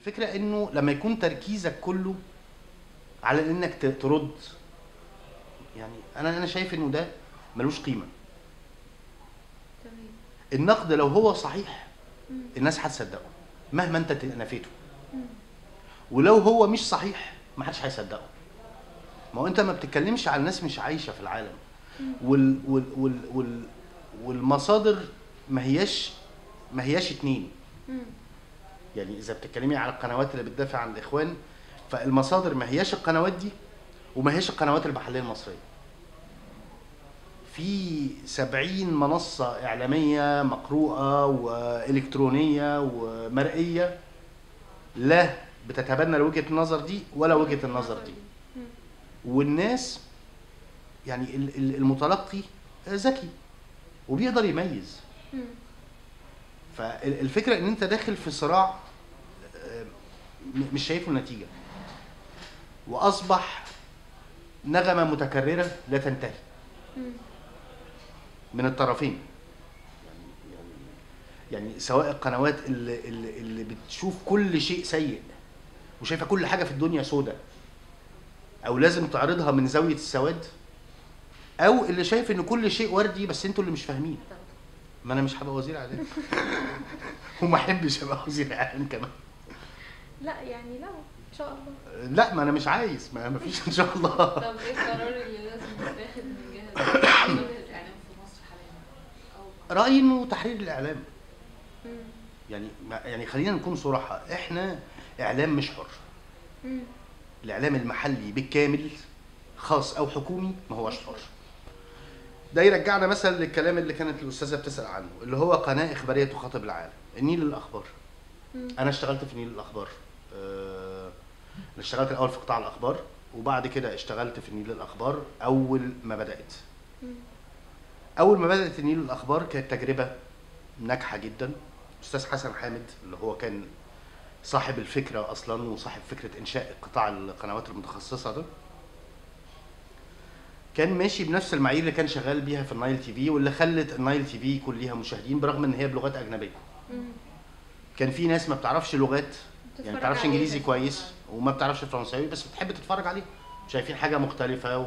الفكره انه لما يكون تركيزك كله على انك ت- ترد يعني انا انا شايف انه ده ملوش قيمه تمام النقد لو هو صحيح مم. الناس هتصدقه مهما انت نفيته مم. ولو هو مش صحيح ما حدش هيصدقه ما هو انت ما بتتكلمش على ناس مش عايشه في العالم وال وال وال وال والمصادر ما هياش ما هياش اتنين مم. يعني اذا بتتكلمي على القنوات اللي بتدافع عن الاخوان فالمصادر ما هياش القنوات دي وما هياش القنوات المحليه المصريه في سبعين منصة إعلامية مقروءة وإلكترونية ومرئية لا بتتبنى وجهة النظر دي ولا وجهة النظر دي مم. والناس يعني ال- ال- المتلقي ذكي وبيقدر يميز مم. فالفكره ان انت داخل في صراع آه، م- مش شايف له نتيجه واصبح نغمه متكرره لا تنتهي مم. من الطرفين يعني يعني يعني سواء القنوات اللي, اللي, اللي بتشوف كل شيء سيء وشايفه كل حاجه في الدنيا سودة او لازم تعرضها من زاويه السواد او اللي شايف ان كل شيء وردي بس انتوا اللي مش فاهمين ما انا مش هبقى وزير اعلام وما احبش ابقى وزير اعلام كمان لا يعني لا ان شاء الله لا ما انا مش عايز ما ما فيش ان شاء الله طب ايه القرار اللي لازم يتاخد من جهه من وجهه الاعلام في مصر حاليا؟ او رايي انه تحرير الاعلام مم. يعني ما يعني خلينا نكون صراحه احنا اعلام مش حر مم. الاعلام المحلي بالكامل خاص او حكومي ما هوش حر ده يرجعنا مثلا للكلام اللي كانت الاستاذه بتسال عنه اللي هو قناه اخباريه تخاطب العالم النيل للاخبار مم. انا اشتغلت في نيل الاخبار آه، انا اشتغلت الاول في قطاع الاخبار وبعد كده اشتغلت في نيل الاخبار اول ما بدات مم. اول ما بدات نيل الاخبار كانت تجربه ناجحه جدا استاذ حسن حامد اللي هو كان صاحب الفكره اصلا وصاحب فكره انشاء قطاع القنوات المتخصصه ده كان ماشي بنفس المعايير اللي كان شغال بيها في النايل تي في واللي خلت النايل تي في يكون ليها مشاهدين برغم ان هي بلغات اجنبيه مم. كان في ناس ما بتعرفش لغات يعني ما تتفرج بتعرفش عليها انجليزي بس. كويس وما بتعرفش فرنساوي بس بتحب تتفرج عليه شايفين حاجه مختلفه و...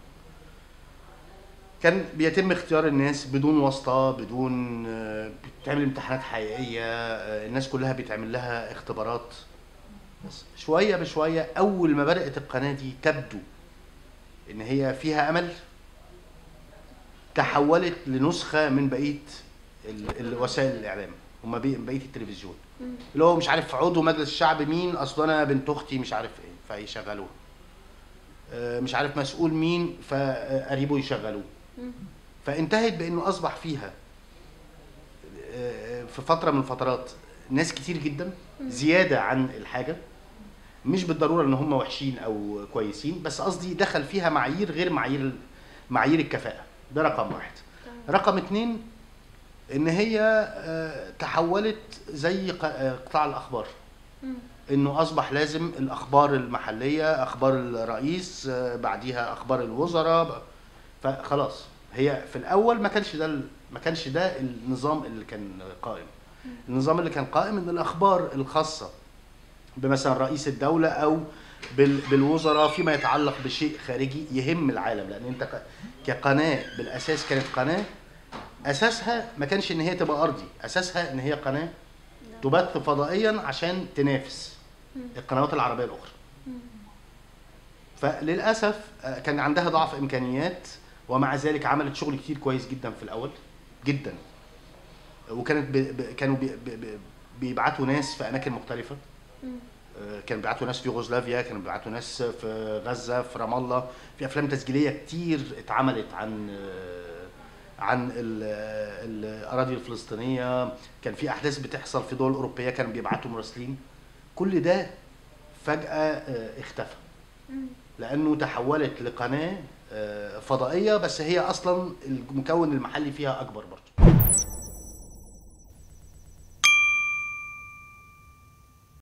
كان بيتم اختيار الناس بدون واسطه بدون آه، بتعمل امتحانات حقيقيه آه، الناس كلها بيتعمل لها اختبارات بس شويه بشويه اول ما بدات القناه دي تبدو ان هي فيها امل تحولت لنسخه من بقيه ال- ال- وسائل الاعلام وما بي- بقيه التلفزيون مم. اللي هو مش عارف عضو مجلس الشعب مين اصل انا بنت اختي مش عارف ايه فيشغلوه آه، مش عارف مسؤول مين فقريبه يشغلوه مم. فانتهت بانه اصبح فيها آه، في فتره من الفترات ناس كتير جدا زياده عن الحاجه مش بالضروره ان هم وحشين او كويسين بس قصدي دخل فيها معايير غير معايير معايير الكفاءه ده رقم واحد تمام. رقم اتنين ان هي آه، تحولت زي ق- آه، قطاع الاخبار مم. انه اصبح لازم الاخبار المحليه اخبار الرئيس آه، بعديها اخبار الوزراء ب- فخلاص هي في الاول ما كانش ده ال- ما كانش ده النظام اللي كان قائم النظام اللي كان قائم ان الاخبار الخاصه بمثلا رئيس الدوله او بال- بالوزراء فيما يتعلق بشيء خارجي يهم العالم لان انت ك- كقناه بالاساس كانت قناه اساسها ما كانش ان هي تبقى ارضي اساسها ان هي قناه تبث فضائيا عشان تنافس مم. القنوات العربيه الاخرى مم. فللاسف آه، كان عندها ضعف امكانيات ومع ذلك عملت شغل كتير كويس جدا في الاول جدا وكانت ب... ب... كانوا بي... ب... ب... بيبعتوا ناس في اماكن مختلفه مم. آه، كانوا بيبعتوا ناس في يوغوسلافيا كانوا بيبعتوا ناس في غزه في رام الله في افلام تسجيليه كتير اتعملت عن آه، عن ال- آه، الاراضي الفلسطينيه كان في احداث بتحصل في دول اوروبيه كانوا بيبعتوا مراسلين كل ده فجاه آه، اختفى مم. لانه تحولت لقناه آه، فضائيه بس هي اصلا المكون المحلي فيها اكبر برضه